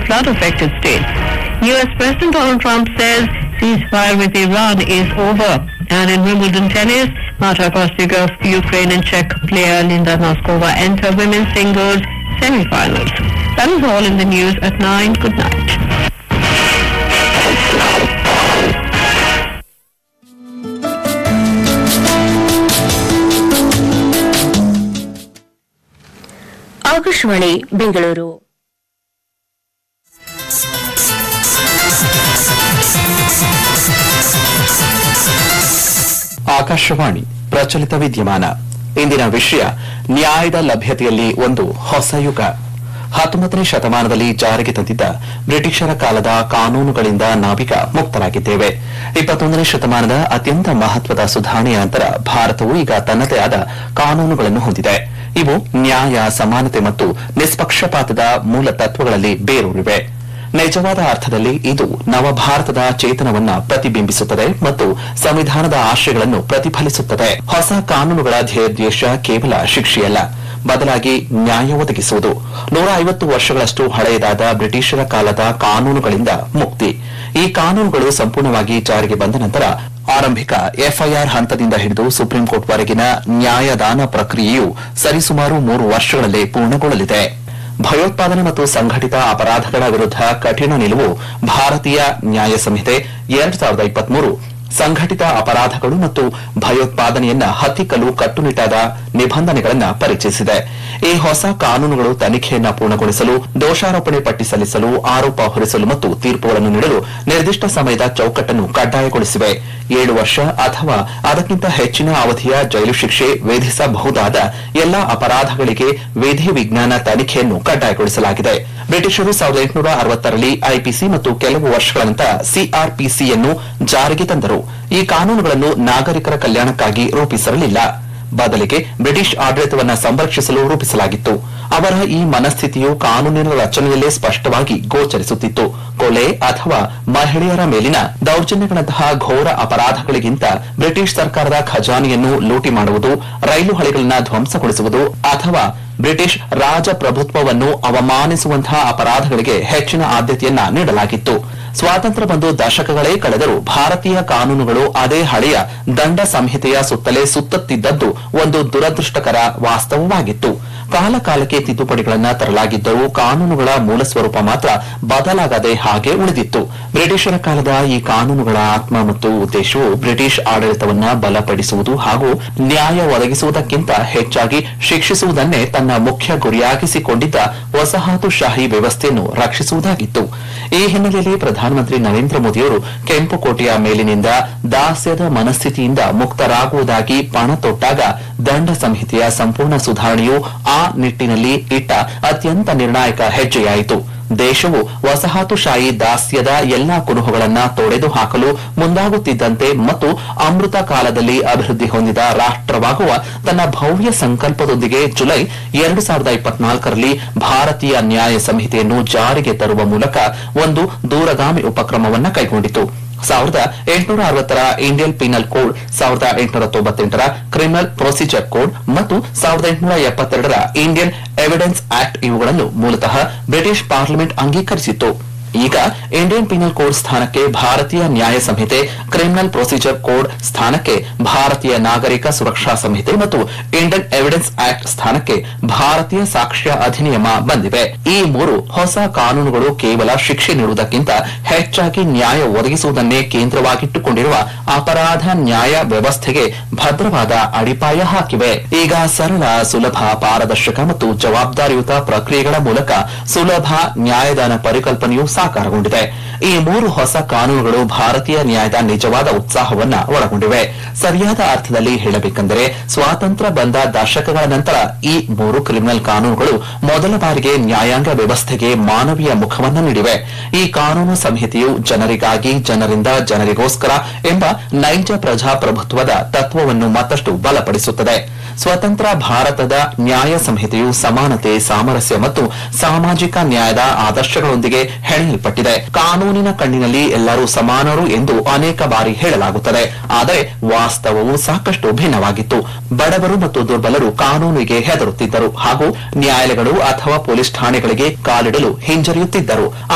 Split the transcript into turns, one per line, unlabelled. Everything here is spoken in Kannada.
flood-affected states. U.S. President Donald Trump says ceasefire with Iran is over. And in Wimbledon tennis, Marta Kostyukov, Ukraine and Czech player Linda Noskova enter women's singles semi-finals. That is all in the news at 9. Good night.
Akashvani Bengaluru
Akashvani ಪ್ರಚಲಿತ ವಿದ್ಯಮಾನ ಇಂದಿನ ವಿಷಯ ನ್ಯಾಯದ ಲಭ್ಯತೆಯಲ್ಲಿ ಒಂದು ಹೊಸ ಯುಗ ಹತ್ತೊಂಬತ್ತನೇ ಶತಮಾನದಲ್ಲಿ ಜಾರಿಗೆ ತಂದಿದ್ದ ಬ್ರಿಟಿಷರ ಕಾಲದ ಕಾನೂನುಗಳಿಂದ ನಾವೀಗ ಮುಕ್ತರಾಗಿದ್ದೇವೆ ಇಪ್ಪತ್ತೊಂದನೇ ಶತಮಾನದ ಅತ್ಯಂತ ಮಹತ್ವದ ಸುಧಾರಣೆಯ ನಂತರ ಭಾರತವು ಈಗ ತನ್ನದೇ ಆದ ಕಾನೂನುಗಳನ್ನು ಹೊಂದಿದೆ ಇವು ನ್ಯಾಯ ಸಮಾನತೆ ಮತ್ತು ನಿಷ್ಪಕ್ಷಪಾತದ ಮೂಲ ತತ್ವಗಳಲ್ಲಿ ಬೇರೂರಿವೆ ನಿಜವಾದ ಅರ್ಥದಲ್ಲಿ ಇದು ನವಭಾರತದ ಚೇತನವನ್ನ ಪ್ರತಿಬಿಂಬಿಸುತ್ತದೆ ಮತ್ತು ಸಂವಿಧಾನದ ಆಶಯಗಳನ್ನು ಪ್ರತಿಫಲಿಸುತ್ತದೆ ಹೊಸ ಕಾನೂನುಗಳ ಧ್ಯೇಯೋದ್ದೇಶ ಕೇವಲ ಶಿಕ್ಷೆಯಲ್ಲ ಬದಲಾಗಿ ನ್ಯಾಯ ಒದಗಿಸುವುದು ನೂರ ಐವತ್ತು ವರ್ಷಗಳಷ್ಟು ಹಳೆಯದಾದ ಬ್ರಿಟಿಷರ ಕಾಲದ ಕಾನೂನುಗಳಿಂದ ಮುಕ್ತಿ ಈ ಕಾನೂನುಗಳು ಸಂಪೂರ್ಣವಾಗಿ ಜಾರಿಗೆ ಬಂದ ನಂತರ ಆರಂಭಿಕ ಎಫ್ಐಆರ್ ಹಂತದಿಂದ ಹಿಡಿದು ಸುಪ್ರೀಂ ಕೋರ್ಟ್ವರೆಗಿನ ನ್ಯಾಯದಾನ ಪ್ರಕ್ರಿಯೆಯು ಸರಿಸುಮಾರು ಮೂರು ವರ್ಷಗಳಲ್ಲೇ ಪೂರ್ಣಗೊಳ್ಳಲಿದೆ ಭಯೋತ್ಪಾದನೆ ಮತ್ತು ಸಂಘಟಿತ ಅಪರಾಧಗಳ ವಿರುದ್ಧ ಕಠಿಣ ನಿಲುವು ಭಾರತೀಯ ನ್ಯಾಯ ಸಂಹಿತೆ ಎರಡ್ ಸಾವಿರದ ಇಪ್ಪತ್ಮೂರು ಸಂಘಟಿತ ಅಪರಾಧಗಳು ಮತ್ತು ಭಯೋತ್ಪಾದನೆಯನ್ನ ಹತ್ತಿಕ್ಕಲು ಕಟ್ಟುನಿಟ್ಟಾದ ನಿಬಂಧನೆಗಳನ್ನು ಪರಿಚಯಿಸಿದೆ ಈ ಹೊಸ ಕಾನೂನುಗಳು ತನಿಖೆಯನ್ನ ಪೂರ್ಣಗೊಳಿಸಲು ದೋಷಾರೋಪಣೆ ಪಟ್ಟಿ ಸಲ್ಲಿಸಲು ಆರೋಪ ಹೊರಿಸಲು ಮತ್ತು ತೀರ್ಪುಗಳನ್ನು ನೀಡಲು ನಿರ್ದಿಷ್ಟ ಸಮಯದ ಚೌಕಟ್ಟನ್ನು ಕಡ್ಡಾಯಗೊಳಿಸಿವೆ ಏಳು ವರ್ಷ ಅಥವಾ ಅದಕ್ಕಿಂತ ಹೆಚ್ಚಿನ ಅವಧಿಯ ಜೈಲು ಶಿಕ್ಷೆ ವಿಧಿಸಬಹುದಾದ ಎಲ್ಲಾ ಅಪರಾಧಗಳಿಗೆ ವಿಧಿ ವಿಜ್ಞಾನ ತನಿಖೆಯನ್ನು ಕಡ್ಡಾಯಗೊಳಿಸಲಾಗಿದೆ ಬ್ರಿಟಿಷರು ಸಾವಿರದ ಎಂಟುನೂರ ಅರವತ್ತರಲ್ಲಿ ಐಪಿಸಿ ಮತ್ತು ಕೆಲವು ವರ್ಷಗಳ ನಂತರ ಸಿಆರ್ಪಿಸಿಯನ್ನು ಜಾರಿಗೆ ತಂದರು ಈ ಕಾನೂನುಗಳನ್ನು ನಾಗರಿಕರ ಕಲ್ಯಾಣಕ್ಕಾಗಿ ರೂಪಿಸಿರಲಿಲ್ಲ ಬದಲಿಗೆ ಬ್ರಿಟಿಷ್ ಆಡಳಿತವನ್ನ ಸಂರಕ್ಷಿಸಲು ರೂಪಿಸಲಾಗಿತ್ತು ಅವರ ಈ ಮನಸ್ಥಿತಿಯು ಕಾನೂನಿನ ರಚನೆಯಲ್ಲೇ ಸ್ಪಷ್ಟವಾಗಿ ಗೋಚರಿಸುತ್ತಿತ್ತು ಕೊಲೆ ಅಥವಾ ಮಹಿಳೆಯರ ಮೇಲಿನ ದೌರ್ಜನ್ಯಗಳಂತಹ ಘೋರ ಅಪರಾಧಗಳಿಗಿಂತ ಬ್ರಿಟಿಷ್ ಸರ್ಕಾರದ ಖಜಾನೆಯನ್ನು ಲೂಟಿ ಮಾಡುವುದು ರೈಲು ಹಳಿಗಳನ್ನು ಧ್ವಂಸಗೊಳಿಸುವುದು ಅಥವಾ ಬ್ರಿಟಿಷ್ ರಾಜಪ್ರಭುತ್ವವನ್ನು ಅವಮಾನಿಸುವಂತಹ ಅಪರಾಧಗಳಿಗೆ ಹೆಚ್ಚಿನ ಆದ್ಯತೆಯನ್ನ ನೀಡಲಾಗಿತ್ತು ಸ್ವಾತಂತ್ರ್ಯ ಬಂದು ದಶಕಗಳೇ ಕಳೆದರೂ ಭಾರತೀಯ ಕಾನೂನುಗಳು ಅದೇ ಹಳೆಯ ದಂಡ ಸಂಹಿತೆಯ ಸುತ್ತಲೇ ಸುತ್ತುತ್ತಿದ್ದದ್ದು ಒಂದು ದುರದೃಷ್ಟಕರ ವಾಸ್ತವವಾಗಿತ್ತು ಕಾಲ ಕಾಲಕ್ಕೆ ತಿದ್ದುಪಡಿಗಳನ್ನ ತರಲಾಗಿದ್ದರೂ ಕಾನೂನುಗಳ ಮೂಲ ಸ್ವರೂಪ ಮಾತ್ರ ಬದಲಾಗದೆ ಹಾಗೆ ಉಳಿದಿತ್ತು ಬ್ರಿಟಿಷರ ಕಾಲದ ಈ ಕಾನೂನುಗಳ ಆತ್ಮ ಮತ್ತು ಉದ್ದೇಶವು ಬ್ರಿಟಿಷ್ ಆಡಳಿತವನ್ನ ಬಲಪಡಿಸುವುದು ಹಾಗೂ ನ್ಯಾಯ ಒದಗಿಸುವುದಕ್ಕಿಂತ ಹೆಚ್ಚಾಗಿ ಶಿಕ್ಷಿಸುವುದನ್ನೇ ತನ್ನ ಮುಖ್ಯ ಗುರಿಯಾಗಿಸಿಕೊಂಡಿದ್ದ ವಸಾಹತುಶಾಹಿ ವ್ಯವಸ್ಥೆಯನ್ನು ರಕ್ಷಿಸುವುದಾಗಿತ್ತು ಈ ಹಿನ್ನೆಲೆಯಲ್ಲಿ ಪ್ರಧಾನಮಂತ್ರಿ ನರೇಂದ್ರ ಮೋದಿಯವರು ಕೆಂಪುಕೋಟೆಯ ಮೇಲಿನಿಂದ ದಾಸ್ಯದ ಮನಸ್ಥಿತಿಯಿಂದ ಮುಕ್ತರಾಗುವುದಾಗಿ ಪಣ ತೊಟ್ಟಾಗ ದಂಡ ಸಂಹಿತೆಯ ಸಂಪೂರ್ಣ ಸುಧಾರಣೆಯು ಆ ನಿಟ್ಟಿನಲ್ಲಿ ಇಟ್ಟ ಅತ್ಯಂತ ನಿರ್ಣಾಯಕ ಹೆಜ್ಜೆಯಾಯಿತು ದೇಶವು ವಸಾಹತುಶಾಹಿ ದಾಸ್ಯದ ಎಲ್ಲಾ ಕುರುಹುಗಳನ್ನ ತೊಡೆದು ಹಾಕಲು ಮುಂದಾಗುತ್ತಿದ್ದಂತೆ ಮತ್ತು ಅಮೃತ ಕಾಲದಲ್ಲಿ ಅಭಿವೃದ್ಧಿ ಹೊಂದಿದ ರಾಷ್ಟವಾಗುವ ತನ್ನ ಭವ್ಯ ಸಂಕಲ್ಪದೊಂದಿಗೆ ಜುಲೈ ಎರಡು ಸಾವಿರದ ಇಪ್ಪತ್ನಾಲ್ಕರಲ್ಲಿ ಭಾರತೀಯ ನ್ಯಾಯ ಸಂಹಿತೆಯನ್ನು ಜಾರಿಗೆ ತರುವ ಮೂಲಕ ಒಂದು ದೂರಗಾಮಿ ಉಪಕ್ರಮವನ್ನ ಕೈಗೊಂಡಿತು ಸಾವಿರದ ಎಂಟುನೂರ ಅರವತ್ತರ ಇಂಡಿಯನ್ ಪೀನಲ್ ಕೋಡ್ ಸಾವಿರದ ಎಂಟುನೂರ ತೊಂಬತ್ತೆಂಟರ ಕ್ರಿಮಿನಲ್ ಪ್ರೊಸೀಜರ್ ಕೋಡ್ ಮತ್ತು ಸಾವಿರದ ಎಂಟುನೂರ ಎಪ್ಪತ್ತೆರಡರ ಇಂಡಿಯನ್ ಎವಿಡೆನ್ಸ್ ಆಕ್ಟ್ ಇವುಗಳನ್ನು ಮೂಲತಃ ಬ್ರಿಟಿಷ್ ಪಾರ್ಲಿಮೆಂಟ್ ಅಂಗೀಕರಿಸಿತ್ತು ಈಗ ಇಂಡಿಯನ್ ಪೀನಲ್ ಕೋಡ್ ಸ್ಥಾನಕ್ಕೆ ಭಾರತೀಯ ನ್ಯಾಯ ಸಂಹಿತೆ ಕ್ರಿಮಿನಲ್ ಪ್ರೊಸೀಜರ್ ಕೋಡ್ ಸ್ಥಾನಕ್ಕೆ ಭಾರತೀಯ ನಾಗರಿಕ ಸುರಕ್ಷಾ ಸಂಹಿತೆ ಮತ್ತು ಇಂಡಿಯನ್ ಎವಿಡೆನ್ಸ್ ಆಕ್ಟ್ ಸ್ಥಾನಕ್ಕೆ ಭಾರತೀಯ ಸಾಕ್ಷ್ಯ ಅಧಿನಿಯಮ ಬಂದಿವೆ ಈ ಮೂರು ಹೊಸ ಕಾನೂನುಗಳು ಕೇವಲ ಶಿಕ್ಷೆ ನೀಡುವುದಕ್ಕಿಂತ ಹೆಚ್ಚಾಗಿ ನ್ಯಾಯ ಒದಗಿಸುವುದನ್ನೇ ಕೇಂದ್ರವಾಗಿಟ್ಟುಕೊಂಡಿರುವ ಅಪರಾಧ ನ್ಯಾಯ ವ್ಯವಸ್ಥೆಗೆ ಭದ್ರವಾದ ಅಡಿಪಾಯ ಹಾಕಿವೆ ಈಗ ಸರಳ ಸುಲಭ ಪಾರದರ್ಶಕ ಮತ್ತು ಜವಾಬ್ದಾರಿಯುತ ಪ್ರಕ್ರಿಯೆಗಳ ಮೂಲಕ ಸುಲಭ ನ್ಯಾಯದಾನ ಪರಿಕಲ್ಪನೆಯು ಸಾಕಾರಗೊಂಡಿದೆ ಈ ಮೂರು ಹೊಸ ಕಾನೂನುಗಳು ಭಾರತೀಯ ನ್ಯಾಯದ ನಿಜವಾದ ಉತ್ಸಾಹವನ್ನ ಒಳಗೊಂಡಿವೆ ಸರಿಯಾದ ಅರ್ಥದಲ್ಲಿ ಹೇಳಬೇಕೆಂದರೆ ಸ್ವಾತಂತ್ರ್ಯ ಬಂದ ದಶಕಗಳ ನಂತರ ಈ ಮೂರು ಕ್ರಿಮಿನಲ್ ಕಾನೂನುಗಳು ಮೊದಲ ಬಾರಿಗೆ ನ್ಯಾಯಾಂಗ ವ್ಯವಸ್ಥೆಗೆ ಮಾನವೀಯ ಮುಖವನ್ನ ನೀಡಿವೆ ಈ ಕಾನೂನು ಸಂಹಿತೆಯು ಜನರಿಗಾಗಿ ಜನರಿಂದ ಜನರಿಗೋಸ್ಕರ ಎಂಬ ನೈಜ ಪ್ರಜಾಪ್ರಭುತ್ವದ ತತ್ವವನ್ನು ಮತ್ತಷ್ಟು ಬಲಪಡಿಸುತ್ತದೆ ಸ್ವತಂತ್ರ ಭಾರತದ ನ್ಯಾಯ ಸಂಹಿತೆಯು ಸಮಾನತೆ ಸಾಮರಸ್ಯ ಮತ್ತು ಸಾಮಾಜಿಕ ನ್ಯಾಯದ ಆದರ್ಶಗಳೊಂದಿಗೆ ಹೆಣೆಯಲ್ಪಟ್ಟಿದೆ ಕಾನೂನಿನ ಕಣ್ಣಿನಲ್ಲಿ ಎಲ್ಲರೂ ಸಮಾನರು ಎಂದು ಅನೇಕ ಬಾರಿ ಹೇಳಲಾಗುತ್ತದೆ ಆದರೆ ವಾಸ್ತವವು ಸಾಕಷ್ಟು ಭಿನ್ನವಾಗಿತ್ತು ಬಡವರು ಮತ್ತು ದುರ್ಬಲರು ಕಾನೂನಿಗೆ ಹೆದರುತ್ತಿದ್ದರು ಹಾಗೂ ನ್ಯಾಯಾಲಯಗಳು ಅಥವಾ ಪೊಲೀಸ್ ಠಾಣೆಗಳಿಗೆ ಕಾಲಿಡಲು ಹಿಂಜರಿಯುತ್ತಿದ್ದರು